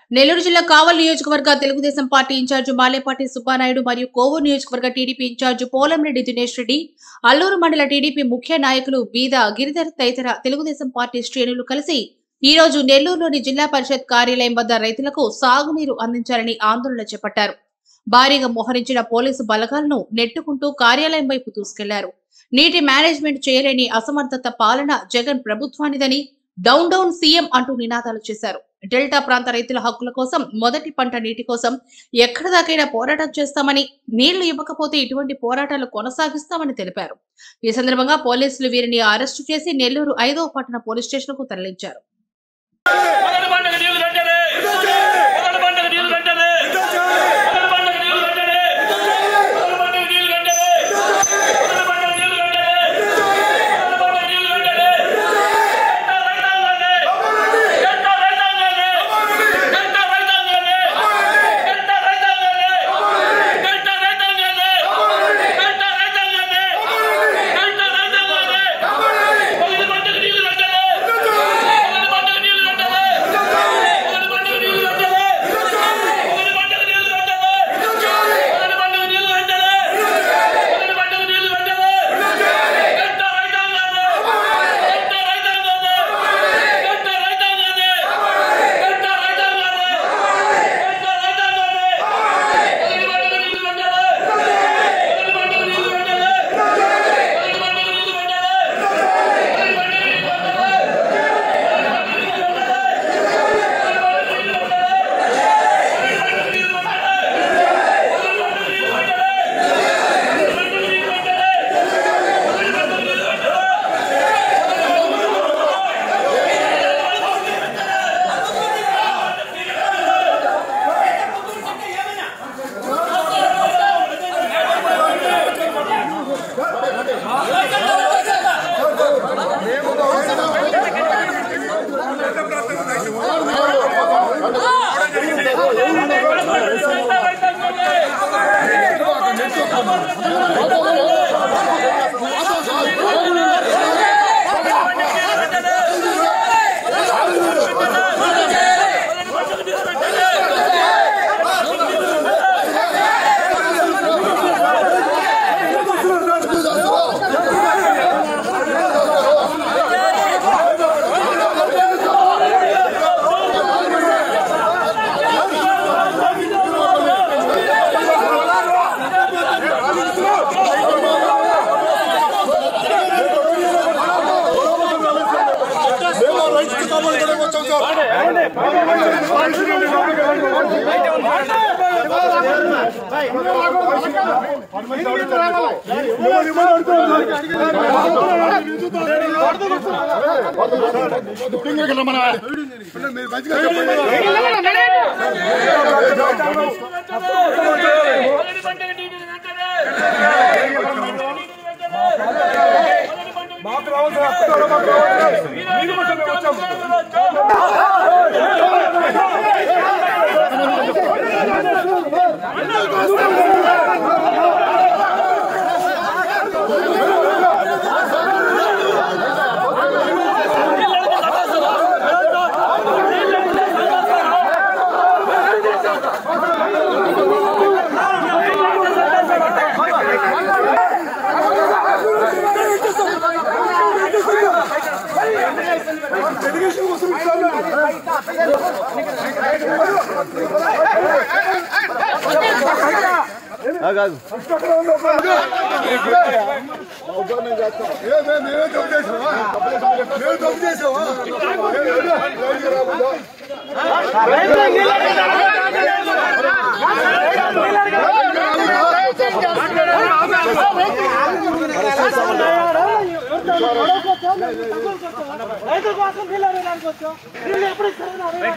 నెల్లూరు జిల్లా కావల్ నియోజకవర్గ తెలుగుదేశం పార్టీ ఇన్ఛార్జి మాలేపాటి సుబ్బానాయుడు మరియు కోవూరు నియోజకవర్గ టీడీపీ ఇన్ఛార్జి పోలంరెడ్డి దినేష్ రెడ్డి అల్లూరు మండల టీడీపీ ముఖ్య నాయకులు బీద గిరిధర్ తదితర తెలుగుదేశం పార్టీ శ్రేణులు కలిసి ఈ రోజు నెల్లూరులోని జిల్లా పరిషత్ కార్యాలయం వద్ద రైతులకు సాగునీరు అందించాలని ఆందోళన చేపట్టారు భారీగా మోహరించిన పోలీసు బలగాలను నెట్టుకుంటూ కార్యాలయం వైపు దూసుకెళ్లారు నీటి మేనేజ్మెంట్ చేయలేని అసమర్థత పాలన జగన్ ప్రభుత్వానిదని డౌన్ డౌన్ సీఎం అంటూ నినాదాలు చేశారు డెల్టా ప్రాంత రైతుల హక్కుల కోసం మొదటి పంట నీటి కోసం ఎక్కడ దాకైనా పోరాటం చేస్తామని నీళ్లు ఇవ్వకపోతే ఇటువంటి పోరాటాలు కొనసాగిస్తామని తెలిపారు ఈ సందర్భంగా పోలీసులు వీరిని అరెస్టు చేసి నెల్లూరు ఐదో పట్టణ పోలీస్ స్టేషన్ కు తరలించారు మొదటి పంటకు నీళ్లు కట్టాలి మొదటి పంటకు నీళ్లు కట్టాలి మొదటి పంటకు నీళ్లు కట్టాలి మొదటి పంటకు నీళ్లు కట్టాలి మొదటి పంటకు నీళ్లు కట్టాలి మొదటి పంటకు నీళ్లు కట్టాలి గంట రైతాంగాన్ని గంట రైతాంగాన్ని గంట రైతాంగాన్ని గంట రైతాంగాన్ని గంట రైతాంగాన్ని గంట రైతాంగాన్ని మొదటి పంటకు నీళ్లు కట్టాలి మొదటి పంటకు నీళ్లు కట్టాలి మొదటి పంటకు నీళ్లు కట్టాలి మొదటి పంటకు నీళ్లు కట్టాలి మొదటి పంటకు నీళ్లు కట్టాలి మొదటి పంటకు నీళ్లు కట్టాలి గంట రైతాంగాన్ని గంట రైతాంగాన్ని గంట రైతాంగాన్ని గంట రైతాంగాన్ని గంట రైతాంగాన్ని మొదటి పంటకు నీళ్లు కట్టాలి మొదటి పంటకు నీళ్లు కట్టాలి మొదటి పంటకు నీళ్లు కట్టాలి మొదటి పంటకు నీళ్లు కట్టాలి రైతుల కోసం నీళ్ళు అడగడానికి వచ్చాం నీళ్ళు ఎప్పుడు ఇస్తారు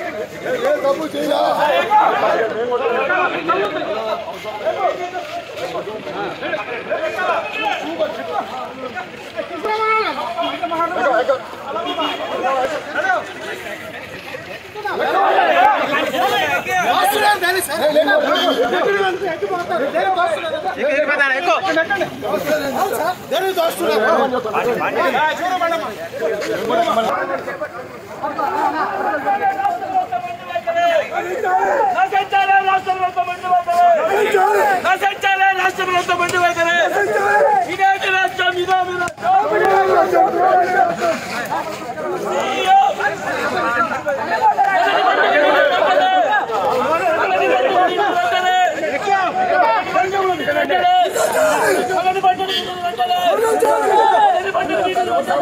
ఏ తప్పు చేయాలి నశించాలి రాష్ట్ర ప్రభుత్వం మండి వైఖరి నశించాలి రాష్ట్ర ప్రభుత్వం మండి వైఖరి ఇదేంటి రాష్ట్రం ఇదో మీ రాష్ట్రం సీఎం. పగటి పట్టణ నీళ్ళు వెంటనే. పగటి పట్టణ నీళ్ళు వెంటనే.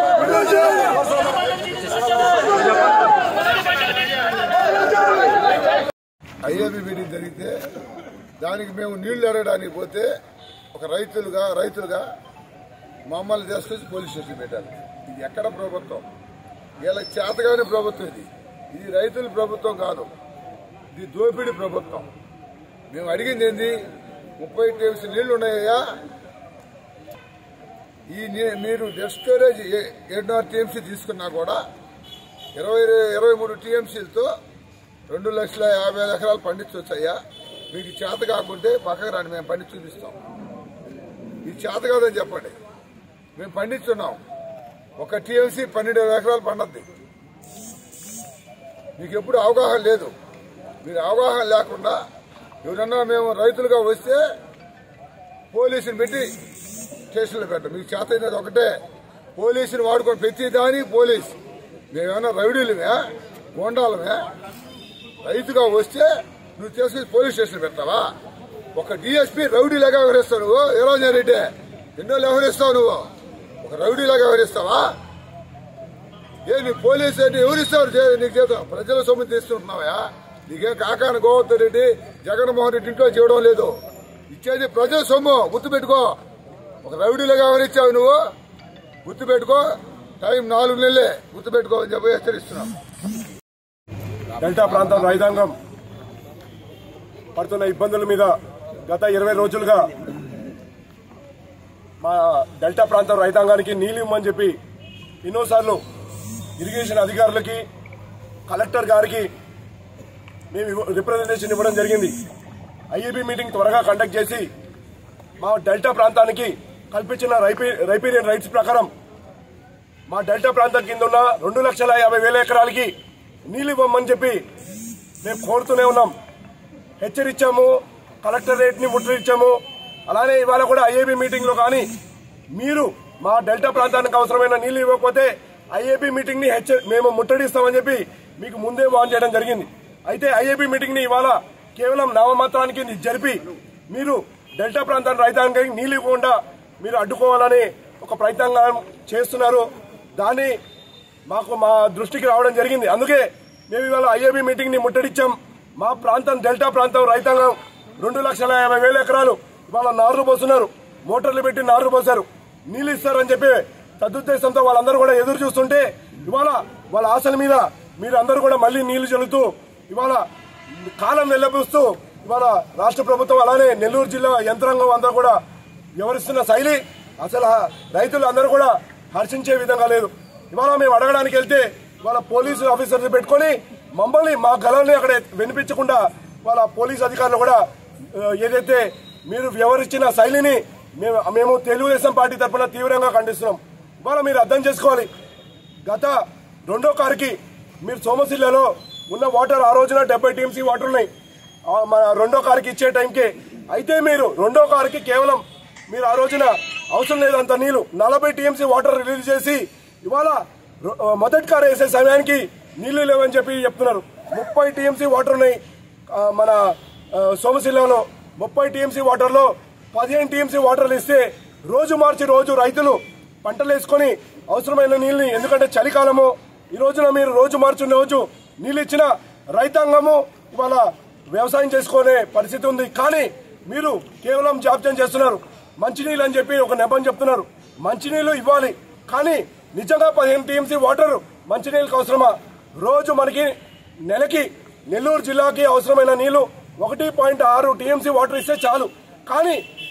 ఐఏబీ మీటింగ్ జరిగితే దానికి మేము నీళ్లు ఎరగడానికి పోతే ఒక రైతులుగా రైతులుగా మమ్మల్ని తీసుకొచ్చి పోలీస్ స్టేషన్ పెట్టాలి ఇది ఎక్కడ ప్రభుత్వం వీళ్ళకి చేతగాని ప్రభుత్వం ఇది ఇది రైతుల ప్రభుత్వం కాదు ఇది దోపిడీ ప్రభుత్వం మేము అడిగింది ఏంది ముప్పై టీఎంసీ నీళ్లు ఉన్నాయా ఈ నీ- మీరు డెడ్ స్టోరేజ్ ఏ- ఏడున్నర టీఎంసీ తీసుకున్నా కూడా ఇరవై ఇరవై మూడు టీఎంసీలతో రెండు లక్షల యాభై ఐదు ఎకరాలు పండించవచ్చయ్యా మీకు చేత కాకుంటే పక్కకు రండి మేము పండించి చూపిస్తాం ఇది చేత కాదని చెప్పండి మేము పండిస్తున్నాం ఒక టీఎంసీ పన్నెండు వేల ఎకరాలు పండద్ది మీకు ఎప్పుడు అవగాహన లేదు మీరు అవగాహన లేకుండా ఎవరన్నా మేము రైతులుగా వస్తే పోలీసుని పెట్టి స్టేషన్లో పెట్టం మీకు చేత అయినది ఒకటే పోలీసుని వాడుకొని ప్రతి దాని పోలీస్ మేమేమన్నా రౌడీలమే గోండాలమే రైతుగా వస్తే నువ్వు తీసుకొచ్చి పోలీస్ స్టేషన్ పెడతావా ఒక డిఎస్పీ రౌడీలాగా వ్యవహరిస్తావు నువ్వు ఈరోజు రెడ్డి ఎన్నో వ్యవహరిస్తావు నువ్వు ఒక రౌడీలాగా వ్యవహరిస్తావా ఏ నీ పోలీసు అంటే ఎవరిస్తారు చే- నీకు చేత ప్రజల సొమ్ము తీసుకుంటున్నావా నీకేం కాకాని గోవర్ధన్ రెడ్డి జగన్మోహన్ రెడ్డి ఇంట్లో చేయడం లేదు ఇచ్చేది ప్రజల సొమ్ము గుర్తుపెట్టుకో ఒక రౌడీలాగా వ్యవహరించావు నువ్వు గుర్తుపెట్టుకో టైం నాలుగు నెలలే గుర్తుపెట్టుకో అని చెప్పి హెచ్చరిస్తున్నాం డెల్టా ప్రాంతం రైతాంగం పడుతున్న ఇబ్బందుల మీద గత ఇరవై రోజులుగా మా డెల్టా ప్రాంతం రైతాంగానికి నీళ్ళు ఇవ్వమని చెప్పి ఎన్నోసార్లు ఇరిగేషన్ అధికారులకి కలెక్టర్ గారికి మేము ఇవ్వ- రిప్రజెంటేషన్ ఇవ్వడం జరిగింది ఐఏబీ మీటింగ్ త్వరగా కండక్ట్ చేసి మా డెల్టా ప్రాంతానికి కల్పించిన రైపీ రైపీరియన్ రైట్స్ ప్రకారం మా డెల్టా ప్రాంతం కింద ఉన్న రెండు లక్షల యాభై వేల ఎకరాలకి నీళ్ళు ఇవ్వమని చెప్పి మేము కోరుతూనే ఉన్నాం హెచ్చరించాము కలెక్టరేట్ ని ముట్టడించాము అలానే ఇవాళ కూడా ఐఏబీ మీటింగ్ లో కానీ మీరు మా డెల్టా ప్రాంతానికి అవసరమైన నీళ్లు ఇవ్వకపోతే ఐఏబీ మీటింగ్ ని హెచ్చ మేము ముట్టడిస్తామని చెప్పి మీకు ముందే వాన్ చేయడం జరిగింది అయితే ఐఏబీ మీటింగ్ ని ఇవాళ కేవలం నామమాత్రానికి జరిపి మీరు డెల్టా ప్రాంతాన్ని రైతాంగానికి నీళ్లు ఇవ్వకుండా మీరు అడ్డుకోవాలని ఒక ప్రయత్నం చేస్తున్నారు దాన్ని మాకు మా దృష్టికి రావడం జరిగింది అందుకే మేము ఇవాళ ఐఏబీ మీటింగ్ ని ముట్టడిచ్చాం మా ప్రాంతం డెల్టా ప్రాంతం రైతాంగం రెండు లక్షల యాభై వేల ఎకరాలు ఇవాళ నారు పోస్తున్నారు మోటార్లు పెట్టి నారు పోసారు నీళ్ళు ఇస్తారని చెప్పి తదుద్దేశంతో వాళ్ళందరూ కూడా ఎదురు చూస్తుంటే ఇవాళ వాళ్ళ ఆశల మీద మీరు అందరూ కూడా మళ్ళీ నీళ్లు చల్లుతూ ఇవాళ కాలం వెళ్ళబూస్తూ ఇవాళ రాష్ట్ర ప్రభుత్వం అలానే నెల్లూరు జిల్లా యంత్రాంగం అందరూ కూడా వ్యవహరిస్తున్న శైలి అసలు ఆ రైతులు అందరూ కూడా హర్షించే విధంగా లేదు ఇవాళ మేము అడగడానికి వెళ్తే వాళ్ళ పోలీసు ఆఫీసర్స్ పెట్టుకొని మమ్మల్ని మా గలాన్ని అక్కడ వినిపించకుండా వాళ్ళ పోలీస్ అధికారులు కూడా ఆ, ఏదైతే మీరు వ్యవహరించిన శైలిని మేము మేము తెలుగుదేశం పార్టీ తరఫున తీవ్రంగా ఖండిస్తున్నాం ఇవాళ మీరు అర్థం చేసుకోవాలి గత రెండో కారుకి మీరు సోమశిల్లలో ఉన్న వాటర్ ఆ రోజున డెబ్బై టీఎంసీ వాటర్ ఉన్నాయి ఆ మన రెండో కారుకి ఇచ్చే టైంకి అయితే మీరు రెండో కారుకి కేవలం మీరు ఆ రోజున అవసరం లేదంత నీళ్లు నలభై టీఎంసీ వాటర్ రిలీజ్ చేసి ఇవాళ రొ- ఆ, మొదటి కారు వేసే సమయానికి నీళ్లు లేవని చెప్పి చెప్తున్నారు ముప్పై టీఎంసీ వాటర్ ఉన్నాయి ఆ, మన ఆ, సోమశిలలో ముప్పై టీఎంసీ వాటర్లో పదిహేను టీఎంసీ వాటర్లు ఇస్తే రోజు మార్చి రోజు రైతులు పంటలు వేసుకొని అవసరమైన నీళ్ళని ఎందుకంటే చలికాలము ఈ రోజున మీరు రోజు మార్చిన రోజు నీళ్ళు ఇచ్చిన రైతాంగము ఇవాళ వ్యవసాయం చేసుకునే పరిస్థితి ఉంది కానీ మీరు కేవలం జాప్యం చేస్తున్నారు మంచినీళ్ళు అని చెప్పి ఒక నెపం చెప్తున్నారు మంచినీళ్ళు ఇవ్వాలి కానీ నిజంగా పదిహేను టీఎంసీ వాటర్ మంచినీళ్ళకి అవసరమా రోజు మనకి నెలకి నెల్లూరు జిల్లాకి అవసరమైన నీళ్లు ఒకటి పాయింట్ ఆరు టీఎంసీ వాటర్ ఇస్తే చాలు కానీ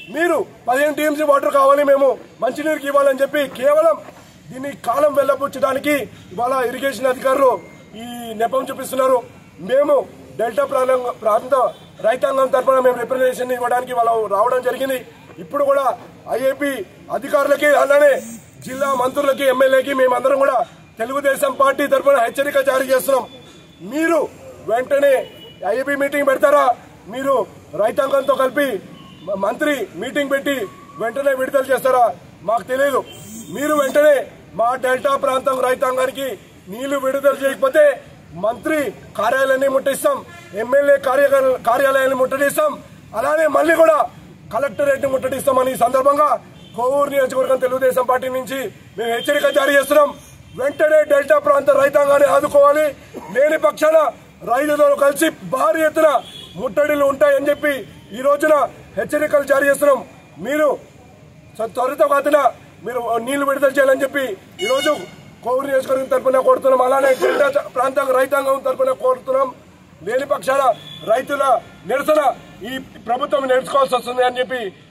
మీరు పదిహేను టీఎంసీ వాటర్ కావాలి మేము మంచినీరుకి ఇవ్వాలని చెప్పి కేవలం దీన్ని కాలం వెళ్ళబుచ్చడానికి ఇవాళ ఇరిగేషన్ అధికారులు ఈ నెపం చూపిస్తున్నారు మేము డెల్టా ప్రాంతం ప్రాంత రైతాంగం తరఫున మేము రిప్రజెంటేషన్ ఇవ్వడానికి వాళ్ళు రావడం జరిగింది ఇప్పుడు కూడా ఐఏపీ అధికారులకి అలానే జిల్లా మంత్రులకి ఎమ్మెల్యేకి మేమందరం కూడా తెలుగుదేశం పార్టీ తరఫున హెచ్చరిక జారీ చేస్తున్నాం మీరు వెంటనే ఐఏపీ మీటింగ్ పెడతారా మీరు రైతాంగంతో కలిపి మ- మంత్రి మీటింగ్ పెట్టి వెంటనే విడుదల చేస్తారా మాకు తెలియదు మీరు వెంటనే మా డెల్టా ప్రాంతం రైతాంగానికి నీళ్లు విడుదల చేయకపోతే మంత్రి కార్యాలయాన్ని ముట్టిస్తాం ఎమ్మెల్యే కార్య- కార్యాలయాన్ని ముట్టడిస్తాం అలానే మళ్ళీ కూడా కలెక్టరేట్ ముట్టడిస్తామని ఈ సందర్భంగా కోవూరు నియోజకవర్గం తెలుగుదేశం పార్టీ నుంచి మేము హెచ్చరిక జారీ చేస్తున్నాం వెంటనే డెల్టా ప్రాంత రైతాంగాన్ని ఆదుకోవాలి లేని పక్షాన రైతులతో కలిసి భారీ ఎత్తున ముట్టడిలు ఉంటాయని చెప్పి ఈ రోజున హెచ్చరికలు జారీ చేస్తున్నాం మీరు స- త్వరితగతిన మీరు నీళ్లు విడుదల చేయాలని చెప్పి ఈ రోజు కోవూరు నియోజకవర్గం తరఫున కోరుతున్నాం అలానే డెల్టా చ- ప్రాంతం రైతాంగం తరఫున కోరుతున్నాం లేని పక్షాన రైతుల నిరసన ఈ ప్రభుత్వం నేర్చుకోవాల్సి వస్తుంది అని చెప్పి